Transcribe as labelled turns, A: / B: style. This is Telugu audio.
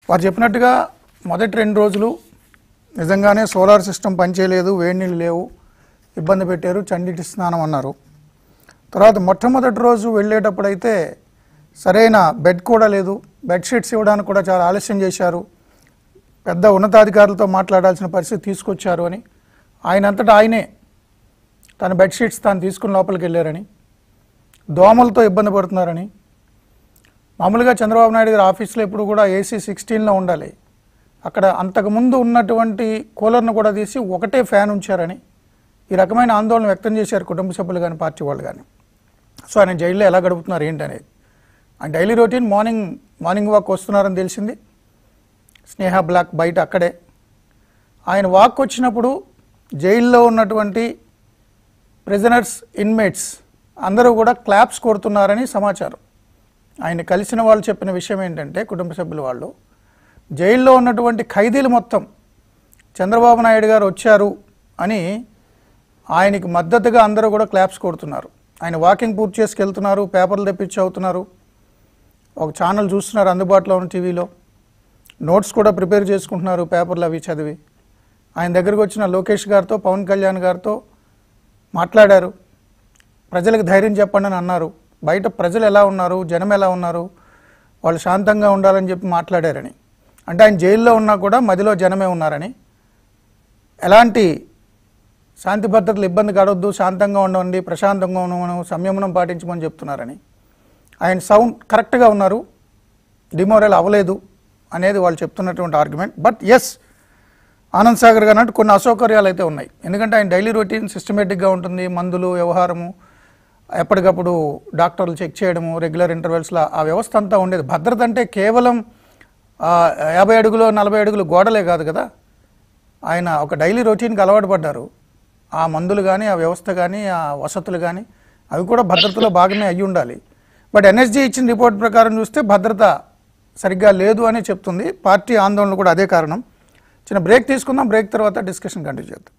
A: వారు చెప్పినట్టుగా మొదటి రెండు రోజులు నిజంగానే సోలార్ సిస్టమ్ పనిచేయలేదు వేడి నీళ్ళు లేవు ఇబ్బంది పెట్టారు చండీటి స్నానం అన్నారు తర్వాత మొట్టమొదటి రోజు వెళ్ళేటప్పుడైతే సరైన బెడ్ కూడా లేదు బెడ్షీట్స్ ఇవ్వడానికి కూడా చాలా ఆలస్యం చేశారు పెద్ద ఉన్నతాధికారులతో మాట్లాడాల్సిన పరిస్థితి తీసుకొచ్చారు అని ఆయనంతటా ఆయనే తన బెడ్షీట్స్ తాను తీసుకుని లోపలికి వెళ్ళారని దోమలతో ఇబ్బంది పడుతున్నారని మామూలుగా చంద్రబాబు నాయుడు గారి ఆఫీస్లో ఇప్పుడు కూడా ఏసీ సిక్స్టీన్లో ఉండాలి అక్కడ అంతకుముందు ఉన్నటువంటి కూలర్ను కూడా తీసి ఒకటే ఫ్యాన్ ఉంచారని ఈ రకమైన ఆందోళన వ్యక్తం చేశారు కుటుంబ సభ్యులు కానీ పార్టీ వాళ్ళు కానీ సో ఆయన జైల్లో ఎలా గడుపుతున్నారు ఏంటి అనేది ఆయన daily routine morning morning walk వస్తున్నారని తెలిసింది స్నేహ బ్లాక్ బయట అక్కడే ఆయన వాక్ వచ్చినప్పుడు జైల్లో ఉన్నటువంటి ప్రిజనర్స్ ఇన్మేట్స్ అందరూ కూడా క్లాప్స్ కొడుతున్నారని సమాచారం ఆయన కలిసిన వాళ్ళు చెప్పిన విషయం ఏంటంటే కుటుంబ సభ్యుల వాళ్ళు జైల్లో ఉన్నటువంటి ఖైదీలు మొత్తం చంద్రబాబు నాయుడు గారు వచ్చారు అని ఆయనకి మద్దతుగా అందరూ కూడా క్లాప్స్ కొడుతున్నారు ఆయన వాకింగ్ పూర్తి చేసుకెళ్తున్నారు పేపర్లు తెప్పించి చదువుతున్నారు ఒక ఛానల్ చూస్తున్నారు అందుబాటులో ఉన్న టీవీలో నోట్స్ కూడా ప్రిపేర్ చేసుకుంటున్నారు పేపర్లు అవి చదివి ఆయన దగ్గరకు వచ్చిన లోకేష్ గారితో పవన్ కళ్యాణ్ గారితో మాట్లాడారు ప్రజలకు ధైర్యం చెప్పండి అని అన్నారు బయట ప్రజలు ఎలా ఉన్నారు జనం ఎలా ఉన్నారు వాళ్ళు శాంతంగా ఉండాలని చెప్పి మాట్లాడారని అంటే ఆయన జైల్లో ఉన్నా కూడా మదిలో జనమే ఉన్నారని ఎలాంటి శాంతి భద్రతలు ఇబ్బంది కడవద్దు శాంతంగా ఉండండి ప్రశాంతంగా ఉండమను సంయమనం పాటించమని చెప్తున్నారని ఆయన సౌండ్ కరెక్ట్గా ఉన్నారు డిమోరల్ అవ్వలేదు అనేది వాళ్ళు చెప్తున్నటువంటి argument but S Anand Sagar గారు అన్నట్టు కొన్ని అసౌకర్యాలు అయితే ఉన్నాయి ఎందుకంటే ఆయన డైలీ రొటీన్ సిస్టమేటిక్గా ఉంటుంది మందులు వ్యవహారము ఎప్పటికప్పుడు డాక్టర్లు చెక్ చేయడము రెగ్యులర్ ఇంటర్వెల్స్లో ఆ వ్యవస్థ అంతా ఉండేది భద్రత అంటే కేవలం ఆ, యాభై అడుగులు నలభై అడుగులు గోడలే కాదు కదా ఆయన ఒక డైలీ రొటీన్కి అలవాటు పడ్డారు ఆ మందులు కానీ ఆ వ్యవస్థ కానీ ఆ వసతులు కానీ అవి కూడా భద్రతలో భాగమే అయ్యి ఉండాలి బట్ ఎన్ఎస్జీ ఇచ్చిన రిపోర్ట్ ప్రకారం చూస్తే భద్రత సరిగ్గా లేదు అని చెప్తుంది పార్టీ ఆందోళన కూడా అదే కారణం చిన్న బ్రేక్ తీసుకుందాం బ్రేక్ తర్వాత డిస్కషన్ కంటిన్యూ చేద్దాం